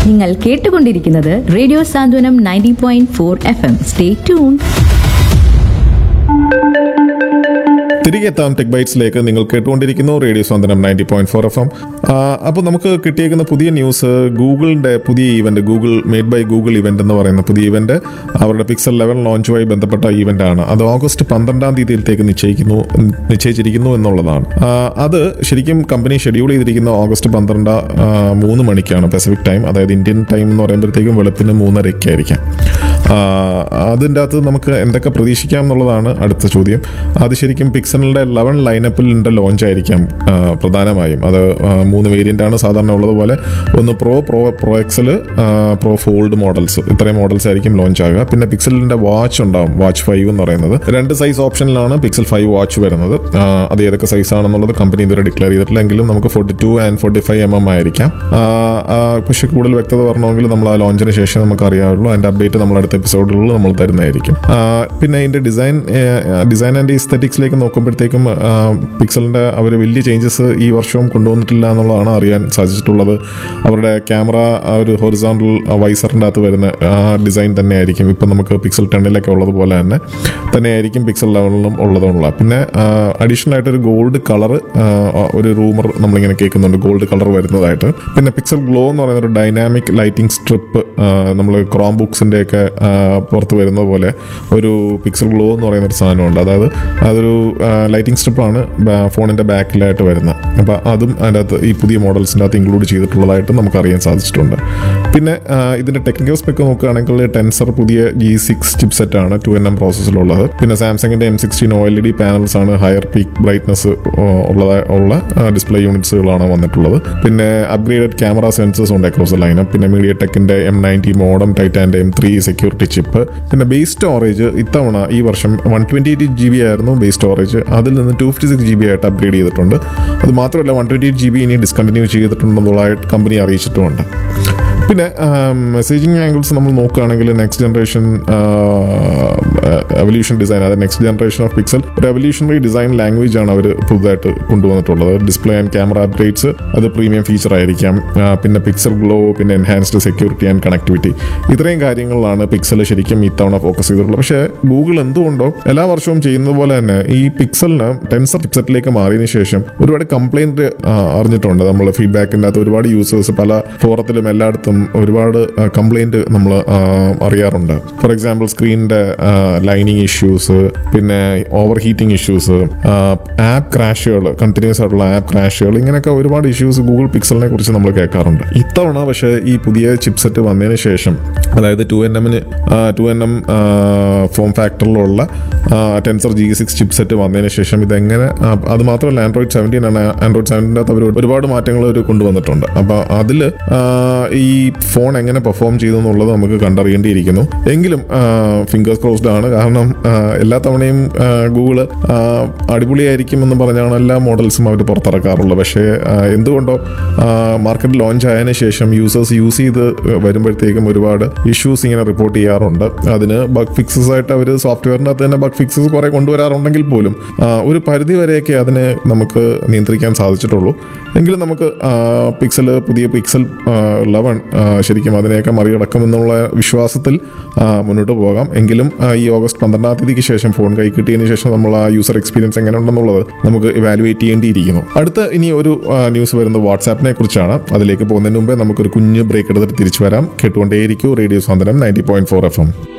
നിങ്ങൾ കേട്ടുകൊണ്ടിരിക്കുന്നത് radio Santhwanam ninety point four F M stay tune തിരികെ എത്താം ടെക് ബൈറ്റ്സിലേക്ക് നിങ്ങൾ കേട്ടുകൊണ്ടിരിക്കുന്നു radio Santhwanam ninety point four F M അപ്പോൾ നമുക്ക് കിട്ടിയേക്കുന്ന പുതിയ ന്യൂസ് ഗൂഗിളിൻ്റെ പുതിയ event Google made by Google event എന്ന് പറയുന്ന പുതിയ ഇവന്റ് അവരുടെ പിക്സൽ ലെവൽ ലോഞ്ചുമായി ബന്ധപ്പെട്ട ഇവന്റ് ആണ് അത് ഓഗസ്റ്റ് പന്ത്രണ്ടാം തീയതിയിലേക്ക് നിശ്ചയിക്കുന്നു നിശ്ചയിച്ചിരിക്കുന്നു എന്നുള്ളതാണ് ആ, അത് ശരിക്കും കമ്പനി ഷെഡ്യൂൾ ചെയ്തിരിക്കുന്ന ഓഗസ്റ്റ് പന്ത്രണ്ട് ആ, മൂന്ന് മണിക്കാണ് പസഫിക് ടൈം അതായത് ഇന്ത്യൻ ടൈം എന്ന് പറയുമ്പോഴത്തേക്കും വെളുപ്പിന് മൂന്നരയ്ക്കായിരിക്കാം ആ, അതിൻ്റെ അകത്ത് നമുക്ക് എന്തൊക്കെ പ്രതീക്ഷിക്കാം എന്നുള്ളതാണ് അടുത്ത ചോദ്യം അത് ശരിക്കും പിക്സലിൻ്റെ ലെവൻ ലൈനപ്പിലിൻ്റെ ലോഞ്ച് ആയിരിക്കാം ആ, പ്രധാനമായും അത് ആ, മൂന്ന് വേരിയൻ്റ് ആണ് സാധാരണ ഉള്ളതുപോലെ ഒന്ന് pro pro pro XL pro fold models ഇത്രയും മോഡൽസ് ആയിരിക്കും ലോഞ്ച് ആകുക പിന്നെ പിക്സലിൻ്റെ വാച്ച് ഉണ്ടാവും വാച്ച് ഫൈവ് എന്ന് പറയുന്നത് രണ്ട് സൈസ് ഓപ്ഷനിലാണ് പിക്സൽ ഫൈവ് വാച്ച് വരുന്നത് ആ, അത് ഏതൊക്കെ സൈസ് ആണെന്നുള്ളത് കമ്പനി ഇതുവരെ ഡിക്ലെയർ ചെയ്തിട്ടില്ല എങ്കിലും നമുക്ക് forty two and forty five M M ആയിരിക്കാം ആ, ആ, പക്ഷേ കൂടുതൽ വ്യക്തത പറഞ്ഞെങ്കിൽ നമ്മൾ ആ ലോഞ്ചിന് ശേഷം നമുക്ക് അറിയാവുള്ളൂ അതിൻ്റെ അപ്ഡേറ്റ് നമ്മൾ അടുത്ത എപ്പിസോഡുകളിൽ നമ്മൾ തരുന്നതായിരിക്കും ആ, പിന്നെ ഇതിൻ്റെ ഡിസൈൻ ഡിസൈൻ ആൻഡ് ഇസ്തറ്റിക്സിലേക്ക് നോക്കുമ്പോഴത്തേക്കും പിക്സലിൻ്റെ അവർ വലിയ ചേഞ്ചസ് ഈ വർഷവും കൊണ്ടുവന്നിട്ടില്ല എന്നുള്ളതാണ് അറിയാൻ സാധിച്ചിട്ടുള്ളത് അവരുടെ ക്യാമറ ആ ഒരു ഹൊറിസോണ്ടൽ വൈസറിൻ്റെ അകത്ത് വരുന്ന ആ ഡിസൈൻ തന്നെയായിരിക്കും ഇപ്പം നമുക്ക് പിക്സൽ ടെണ്ണിലൊക്കെ ഉള്ളതുപോലെ തന്നെ തന്നെയായിരിക്കും പിക്സൽ ലെവലിലും ഉള്ളതുള്ള പിന്നെ അഡീഷണൽ ആയിട്ട് ഒരു ഗോൾഡ് കളർ ഒരു റൂമർ നമ്മളിങ്ങനെ കേൾക്കുന്നുണ്ട് ഗോൾഡ് കളർ വരുന്നതായിട്ട് പിന്നെ പിക്സൽ ഗ്ലോ എന്ന് പറയുന്ന ഒരു ഡൈനാമിക് ലൈറ്റിംഗ് സ്ട്രിപ്പ് നമ്മൾ ക്രോം ബുക്സിൻ്റെ ഒക്കെ പുറത്ത് വരുന്ന പോലെ ഒരു പിക്സൽ ഗ്ലോ എന്ന് പറയുന്ന ഒരു സാധനമുണ്ട് അതായത് അതൊരു ലൈറ്റിംഗ് സ്ട്രിപ്പാണ് ഫോണിൻ്റെ ബാക്കിലായിട്ട് വരുന്നത് അപ്പോൾ അതും അതിൻ്റെ അകത്ത് ഈ പുതിയ മോഡൽസിൻ്റെ അകത്ത് ഇൻക്ലൂഡ് ചെയ്തിട്ടുള്ളതായിട്ട് നമുക്ക് അറിയാൻ സാധിച്ചിട്ടുണ്ട് പിന്നെ ആ, ഇതിൻ്റെ ടെക്നിക്കൽ സ്പെക്ക് നോക്കുകയാണെങ്കിൽ ടെൻസർ പുതിയ ജി സിക്സ് ചിപ്പ് സെറ്റ് ആണ് ടു എൻ എം പ്രോസസ്സിലുള്ളത് പിന്നെ സാംസങ്ങിൻ്റെ M sixteen O L E D panels ആണ് ഹയർ പീക്ക് ബ്രൈറ്റ്നസ് ഉള്ള ഉള്ള ഡിസ്പ്ലേ യൂണിറ്റ്സുകളാണ് വന്നിട്ടുള്ളത് പിന്നെ അപ്ഗ്രേഡഡ് ക്യാമറ സെൻസേഴ്സ് ഉണ്ട് അക്രോസ് ലൈന പിന്നെ മീഡിയ ടെക്കിൻ്റെ എം നയൻറ്റി മോഡം ടൈറ്റാൻ്റെ എം ത്രീ സെക്യൂരിറ്റി ചിപ്പ് പിന്നെ ബേസ് സ്റ്റോറേജ് ഇത്തവണ ഈ വർഷം one twenty eight G B ആയിരുന്നു ബേസ് സ്റ്റോറേജ് അതിൽ നിന്ന് to fifty six G B ആയിട്ട് അപ്ഗ്രേഡ് ചെയ്തിട്ടുണ്ട് അത് മാത്രമല്ല one twenty eight G B ഇനി ഡിസ്കണ്ടിന്യൂ ചെയ്തിട്ടുണ്ടെന്നുള്ളതായിട്ട് കമ്പനി അറിയിച്ചിട്ടുമുണ്ട് പിന്നെ മെസ്സേജിങ് ആംഗിൾസ് നമ്മൾ നോക്കുകയാണെങ്കിൽ നെക്സ്റ്റ് ജനറേഷൻ എവല്യൂഷൻ ഡിസൈൻ അതായത് നെക്സ്റ്റ് ജനറേഷൻ ഓഫ് പിക്സൽ ഒരു എവല്യൂഷണറി ഡിസൈൻ ലാംഗ്വേജ് ആണ് അവർ പുതുതായിട്ട് കൊണ്ടുവന്നിട്ടുള്ളത് ഡിസ്പ്ലേ ആൻഡ് ക്യാമറ അപ്ഡേറ്റ്സ് അത് പ്രീമിയം ഫീച്ചർ ആയിരിക്കാം ആ, പിന്നെ പിക്സൽ ഗ്ലോ പിന്നെ എൻഹാൻസ്ഡ് സെക്യൂരിറ്റി ആൻഡ് കണക്ടിവിറ്റി ഇത്രയും കാര്യങ്ങളിലാണ് പിക്സൽ ശരിക്കും ഇത്തവണ ഫോക്കസ് ചെയ്തിട്ടുള്ളത് പക്ഷേ ഗൂഗിൾ എന്തുകൊണ്ടോ എല്ലാ വർഷവും ചെയ്യുന്നത് പോലെ തന്നെ ഈ പിക്സലിന് ടെൻസർ ചിപ്സെറ്റിലേക്ക് മാറിയതിനു ശേഷം ഒരുപാട് കംപ്ലൈന്റ് അറിഞ്ഞിട്ടുണ്ട് നമ്മൾ ഫീഡ്ബാക്കിൻ്റെ അകത്ത് ഒരുപാട് യൂസേഴ്സ് പല ഫോറത്തിലും എല്ലായിടത്തും ഒരുപാട് കംപ്ലൈന്റ് നമ്മൾ അറിയാറുണ്ട് ഫോർ എക്സാമ്പിൾ സ്ക്രീനിന്റെ ലൈനിങ് ഇഷ്യൂസ് പിന്നെ ഓവർ ഹീറ്റിംഗ് ഇഷ്യൂസ് ആപ്പ് ക്രാഷുകൾ കണ്ടിന്യൂസ് ആയിട്ടുള്ള ആപ്പ് ക്രാഷുകൾ ഇങ്ങനെയൊക്കെ ഒരുപാട് ഇഷ്യൂസ് ഗൂഗിൾ പിക്സലിനെ കുറിച്ച് നമ്മൾ കേൾക്കാറുണ്ട് ഇത്തവണ പക്ഷേ ഈ പുതിയ ചിപ്സെറ്റ് വന്നതിന് ശേഷം അതായത് ടു എൻ എമ്മിന് ടു എൻ എം ഫോം ഫാക്ടറിലുള്ള ടെൻസർ ജി സിക്സ് ചിപ്സെറ്റ് വന്നതിന് ശേഷം ഇതെങ്ങനെ ആ, അത് മാത്രമല്ല ആൻഡ്രോയിഡ് സെവൻറ്റീൻ ആണ് ആൻഡ്രോയിഡ് സെവൻറ്റീൻ്റെ അകത്ത് അവർ ഒരുപാട് മാറ്റങ്ങൾ അവർ കൊണ്ടുവന്നിട്ടുണ്ട് അപ്പോൾ അതിൽ ഈ ഫോൺ എങ്ങനെ പെർഫോം ചെയ്തു എന്നുള്ളത് നമുക്ക് കണ്ടറിയേണ്ടിയിരിക്കുന്നു എങ്കിലും ഫിംഗേഴ്സ് ക്രോസ്ഡ് ആണ് കാരണം ആ, എല്ലാ തവണയും ഗൂഗിള് അടിപൊളിയായിരിക്കും എന്ന് പറഞ്ഞാണ് എല്ലാ മോഡൽസും അവർ പുറത്തിറക്കാറുള്ളത് പക്ഷേ ആ, എന്തുകൊണ്ടോ മാർക്കറ്റ് ലോഞ്ച് ആയതിനു ശേഷം യൂസേഴ്സ് യൂസ് ചെയ്ത് വരുമ്പോഴത്തേക്കും ഒരുപാട് ഇഷ്യൂസ് ഇങ്ങനെ റിപ്പോർട്ട് ചെയ്യാറുണ്ട് അതിന് ബഗ് ഫിക്സസ് ആയിട്ട് അവർ സോഫ്റ്റ്വെയറിൻ്റെ അകത്ത് തന്നെ ബഗ് ഫിക്സസ് കുറേ കൊണ്ടുവരാറുണ്ടെങ്കിൽ പോലും ആ, ഒരു പരിധി വരെയൊക്കെ അതിനെ നമുക്ക് നിയന്ത്രിക്കാൻ സാധിച്ചിട്ടുള്ളൂ എങ്കിലും നമുക്ക് പിക്സൽ പുതിയ പിക്സൽ ലെവൻ ശരിക്കും അതിനെയൊക്കെ മറികടക്കുമെന്നുള്ള വിശ്വാസത്തിൽ ആ, മുന്നോട്ട് പോകാം എങ്കിലും ആ, ഈ ഓഗസ്റ്റ് പന്ത്രണ്ടാം തീയതിക്ക് ശേഷം ഫോൺ കൈ കിട്ടിയതിന് ശേഷം നമ്മൾ ആ യൂസർ എക്സ്പീരിയൻസ് എങ്ങനെ ഉണ്ടെന്നുള്ളത് നമുക്ക് ഇവാലുവേറ്റ് ചെയ്യേണ്ടിയിരിക്കുന്നു അടുത്ത ഇനി ഒരു ആ, ന്യൂസ് വരുന്നത് വാട്സാപ്പിനെ കുറിച്ചാണ് അതിലേക്ക് പോകുന്നതിന് മുമ്പേ നമുക്കൊരു കുഞ്ഞ് ബ്രേക്ക് എടുത്തിട്ട് തിരിച്ചു വരാം കേട്ടുകൊണ്ടേയിരിക്കും radio Santhwanam ninety point four F M